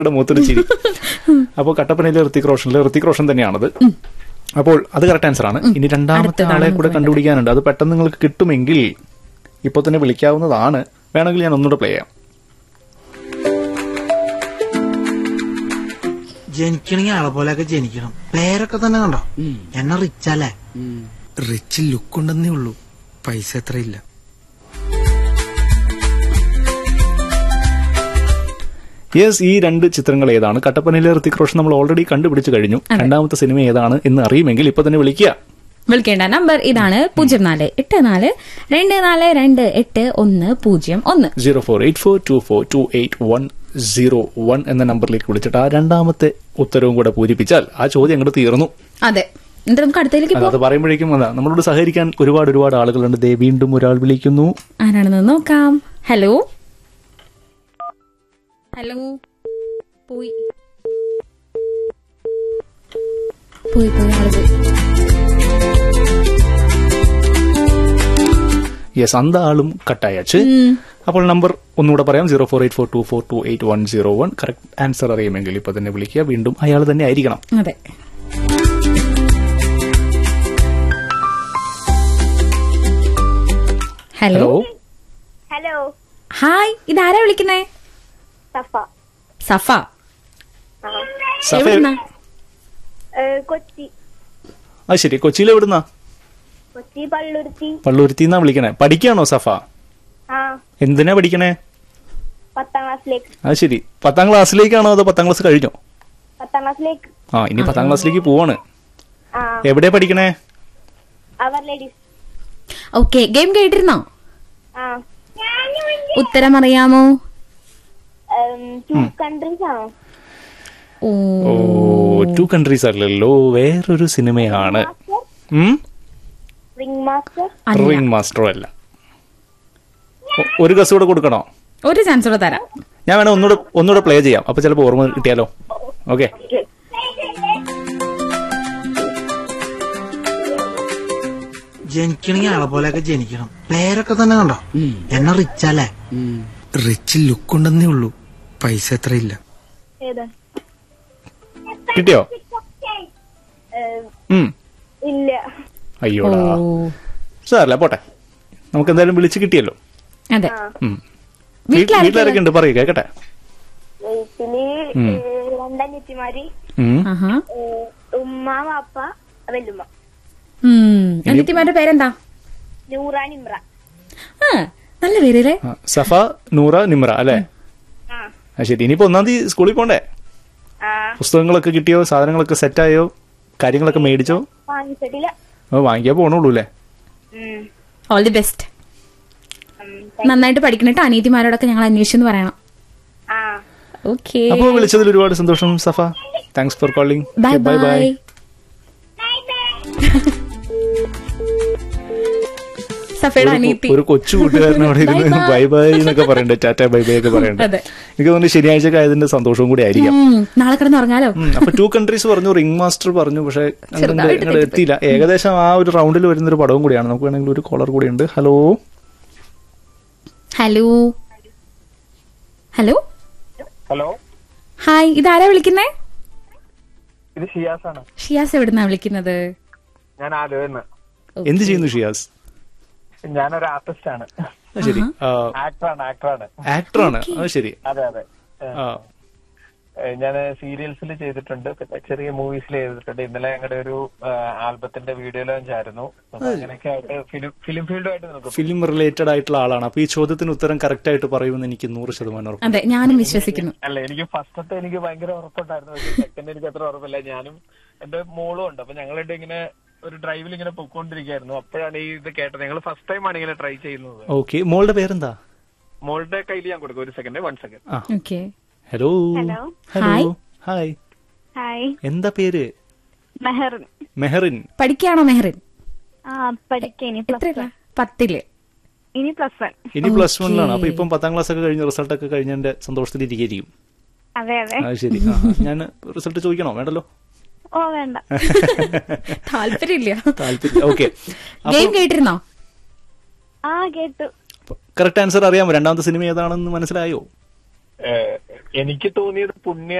യുടെ മുഖത്തൊരു ചിരി അപ്പോൾ കട്ടപ്പനയിലെ ഋത്തിക് റോഷനിലെ ഋത്തിക് റോഷൻ തന്നെയാണത് അപ്പോൾ അത് കറക്റ്റ് ആൻസർ ആണ് ഇനി രണ്ടാമത്തെ അടുത്തതാണ് ആളെ കൂടെ നമുക്ക് കണ്ടുപിടിക്കാനുണ്ട് അത് പെട്ടെന്ന് നിങ്ങൾക്ക് കിട്ടുമെങ്കിൽ ഇപ്പോൾ തന്നെ വിളിക്കാവുന്നതാണ് വേണമെങ്കിൽ ഞാൻ ഒന്നുകൂടെ പ്ലേ ചെയ്യാം ജനിക്കണമെങ്കിൽ ആളെ പോലെയൊക്കെ ജനിക്കണം പേരൊക്കെ തന്നെ കണ്ടോ എന്നെ റിച്ചല്ലേ റിച്ച് ലുക്ക് ഉണ്ടെന്നേ ഉള്ളൂ പൈസ എത്ര ഇല്ല യെസ് ഈ രണ്ട് ചിത്രങ്ങൾ ഏതാണ് കട്ടപ്പനയിലെ ഋത്തിക് റോഷൻ നമ്മൾ ഓൾറെഡി കണ്ടുപിടിച്ചു കഴിഞ്ഞു രണ്ടാമത്തെ സിനിമ ഏതാണ് എന്ന് അറിയുമെങ്കിൽ ഇപ്പൊ തന്നെ വിളിക്കുക വിളിക്കേണ്ട നമ്പർ ഇതാണ് പൂജ്യം നാല് എട്ട് നാല് രണ്ട് നാല് രണ്ട് എട്ട് ഒന്ന് പൂജ്യം ഒന്ന് zero four eight four two four two eight one zero one എന്ന നമ്പറിലേക്ക് വിളിച്ചിട്ട് ആ രണ്ടാമത്തെ ഉത്തരവും കൂടെ പൂരിപ്പിച്ചാൽ ആ ചോദ്യം അങ്ങോട്ട് തീർന്നു അതെ എന്നിട്ട് നമുക്ക് അടുത്തതിലേക്ക് അത് പോകാം അത് പറയുമ്പോഴേക്കും അതാ നമ്മളോട് സഹകരിക്കാൻ ഒരുപാട് ഒരുപാട് ആളുകളുണ്ട് ദേ വീണ്ടും ഒരാൾ വിളിക്കുന്നു ആരാണെന്ന് നോക്കാം ഹലോ ഹലോ പോയി പോയി പോയി ആള് പോയി യെസ് അന്ത ആളും കട്ടായച്ച് അപ്പോൾ നമ്പർ ഒന്നുകൂടെ പറയാം zero four eight four two four two eight one zero one correct answer അറിയുമെങ്കിൽ ഇപ്പൊ തന്നെ വിളിക്കുക വീണ്ടും അയാൾ തന്നെ ആയിരിക്കണം അതെ ഹലോ ഹലോ ഹലോ ഹായ് ഇതാരാ വിളിക്കുന്നേ സഫ സഫ ആ സഫ എവിടുന്നാ ഏ, കൊച്ചി ആ ശരി കൊച്ചിയിൽ എവിടുന്നാ കൊച്ചി പള്ളുരുത്തി പള്ളൂരുത്തിന്നാ വിളിക്കണേ പഠിക്കാണോ സഫ ആ എന്തിനാ പഠിക്കണേ പത്താം ക്ലാസ്സിലേക്ക് അത് ശരി പത്താം ക്ലാസ്സിലേക്കാണോ അതോ പത്താം ക്ലാസ് കഴിഞ്ഞോ പത്താം ക്ലാസ്സിലേക്ക് ആ ഇനി പത്താം ക്ലാസ്സിലേക്ക് പോവാണ് ആ എവിടെയാ പഠിക്കണേ അവർ ലേഡീസ് ഓക്കെ ഗെയിം കേട്ടിരുന്നോ ആ ഉത്തരം അറിയാമോ ടു കൺട്രീസ് ആണോ ഓ ഓ ടു കൺട്രീസ് അല്ലല്ലോ വേറൊരു സിനിമയാണ് റിംഗ് മാസ്റ്റർ അല്ല. റിംഗ് മാസ്റ്ററോ അല്ല ഒ- ഒരു ഗസ് കൂടെ കൊടുക്കണോ ഒരു ചാൻസ് കൂടെ തരാം ഞാൻ വേണേ ഒന്നുകൂടെ ഒന്നുകൂടെ പ്ലേ ചെയ്യാം അപ്പൊ ചിലപ്പോൾ ഓർമ്മ കിട്ടിയാലോ ഓക്കെ ജനിക്കണമെങ്കിൽ ആളെ പോലെയൊക്കെ ജനിക്കണം പേരൊക്കെ തന്നെ കണ്ടോ എന്നെ റിച്ചല്ലേ റിച്ച് ലുക്ക് ഉണ്ടെന്നേ ഉള്ളൂ പൈസ എത്ര ഇല്ല ഏതാ കിട്ടിയോ ഏ, ഉം ഇല്ല അയ്യോടാ ഓ സാറല്ല പോട്ടെ നമുക്ക് എന്തായാലും വിളിച്ച് കിട്ടിയല്ലോ അതെ ഉം. വീട്ടിലാരൊക്കെയാ? വീട്ടിലാരൊക്കെ ഉണ്ട് പറയൂ കേക്കട്ടെ വീട്ടില് ഉം. ഏ, രണ്ടനിയത്തിമാര് ഉം. ആഹാ ഏ, ഉമ്മ വാപ്പ വെല്ലുമ്മ ഉം എന്നിട്ടിമാരുടെ പേരെന്താ നൂറാൻ ഇമ്ര ആ നല്ല പേരല്ലേ ആ, സഫ നൂറ നിമ്ര അല്ലേ ആ ആ ശരി ഇനിയിപ്പോ ഒന്നാം തീയതി സ്കൂളിൽ പോണ്ടേ ആ പുസ്തകങ്ങളൊക്കെ കിട്ടിയോ സാധനങ്ങളൊക്കെ സെറ്റായോ കാര്യങ്ങളൊക്കെ മേടിച്ചോ വാങ്ങിച്ചിട്ടില്ല ഓ, വാങ്ങിക്കാൻ പോണുള്ളൂ അല്ലേ ഉം. ഓൾ ദി ബെസ്റ്റ് ഉം, നന്നായിട്ട് പഠിക്കണിട്ട് അനീതിമാരോടൊക്കെ ഞങ്ങൾ അന്വേഷിച്ചെന്ന് പറയണം ആ ഓക്കെ അപ്പോ വിളിച്ചതിൽ ഒരുപാട് സന്തോഷം Safa thanks for calling bye bye bye bye സഫയുടെ അനീതി ഒരു കൊച്ചു കൂട്ടുകാരൻ അവിടെ ഇരുന്ന് Bye bye. ബൈ ബൈ എന്നൊക്കെ പറയണ്ടേ ടാറ്റ ബൈ ബൈ ഒക്കെ പറയണ്ടേ അതെ. എനിക്ക് തോന്നുന്നു ശനിയാഴ്ച ആയതിന്റെ സന്തോഷവും കൂടി ആയിരിക്കാം ഉം, നാളെ കിടന്ന് ഉറങ്ങാലോ ഉം, അപ്പൊ ടു കൺട്രീസ് പറഞ്ഞു റിംഗ് മാസ്റ്റർ പറഞ്ഞു പക്ഷെ ചെറുതായിട്ട് അങ്ങോട്ട് എത്തിയില്ല ഏകദേശം ആ ഒരു റൗണ്ടിൽ വരുന്ന ഒരു പടവും കൂടിയാണ് നമുക്ക് വേണമെങ്കിൽ ഒരു കോളർ കൂടിയുണ്ട് hello hello hello hello hi ഇതാരാ വിളിക്കുന്നേ ഇത് ഷിയാസ് ആണ് ഷിയാസ് എവിടുന്നാ വിളിക്കുന്നത് ഞാൻ ആലുവന്ന് എന്ത് ചെയ്യുന്നു ഷിയാസ് ഞാനൊരു ആർട്ടിസ്റ്റ് ആണ് ആ, ശരി ആക്ടറാണ് ആക്ടറാണ് ആക്ടറാണ് അത് ശരി അതെ അതെ ആ, ഞാൻ സീരിയൽസിൽ ചെയ്തിട്ടുണ്ട് പിന്നെ ചെറിയ മൂവീസിൽ ചെയ്തിട്ടുണ്ട് ഇന്നലെ ഞങ്ങളുടെ ഒരു ആൽബത്തിന്റെ വീഡിയോ ലോഞ്ച് ആയിരുന്നു അപ്പൊ അങ്ങനെയൊക്കെ ആയിട്ട് ഫിലിം ഫിലിം ഫീൽഡുമായിട്ട് നിൽക്കും ഫിലിം റിലേറ്റഡ് ആയിട്ടുള്ള ആളാണ് അപ്പൊ ഈ ചോദ്യത്തിന് ഉത്തരം കറക്റ്റ് ആയിട്ട് പറയുമെന്ന് എനിക്ക് നൂറ് ശതമാനം ഉറപ്പ് അതെ ഞാനും വിശ്വസിക്കുന്നു അല്ല എനിക്ക് ഫസ്റ്റത്തെ എനിക്ക് ഭയങ്കര ഉറപ്പുണ്ടായിരുന്നു പക്ഷേ സെക്കൻഡ് എനിക്ക് അത്ര ഉറപ്പില്ല ഞാനും എന്റെ മോളും ഉണ്ട് അപ്പൊ ഞങ്ങളുടെ ഇങ്ങനെ ഒരു ഡ്രൈവിൽ ഇങ്ങനെ പൊക്കോണ്ടിരിക്കായിരുന്നു അപ്പോഴാണ് ഈ ഇത് കേട്ടത് ഞങ്ങൾ ഫസ്റ്റ് ടൈം ആണ് ഇങ്ങനെ ട്രൈ ചെയ്യുന്നത് ഓക്കെ മോളുടെ പേരെന്താ മോളുടെ കയ്യിൽ ഞാൻ കൊടുക്കും ഒരു സെക്കൻഡ് വൺ സെക്കൻഡ് ആ okay hello Hello. Hello Hi. Hi hi എന്താ പേര് മെഹർ മെഹറിൻ പഠിക്കുകയാണോ മെഹറിൻ ആ പഠിക്ക ഇനി പ്ലസ് എത്ര പത്തില് ഇനി പ്ലസ് വൺ ഇനി പ്ലസ് Okay. വണ്ണിലാണ് അപ്പൊ ഇപ്പം പത്താം ക്ലാസ് ഒക്കെ കഴിഞ്ഞ് റിസൾട്ട് ഒക്കെ കഴിഞ്ഞതിന്റെ സന്തോഷത്തിൽ ഇരിക്കും അതെ അതെ അത് ശരി ആ, ഞാൻ റിസൾട്ട് ചോദിക്കണോ വേണ്ടല്ലോ ഓ വേണ്ട താല്പര്യമില്ല താല്പര്യം ഓക്കെ ഗെയിം കേട്ടിരുന്നോ ആ കേട്ടു കറക്റ്റ് ആൻസർ അറിയാമോ രണ്ടാമത്തെ സിനിമ ഏതാണെന്ന് മനസ്സിലായോ എനിക്ക് തോന്നിയത് പുണ്യ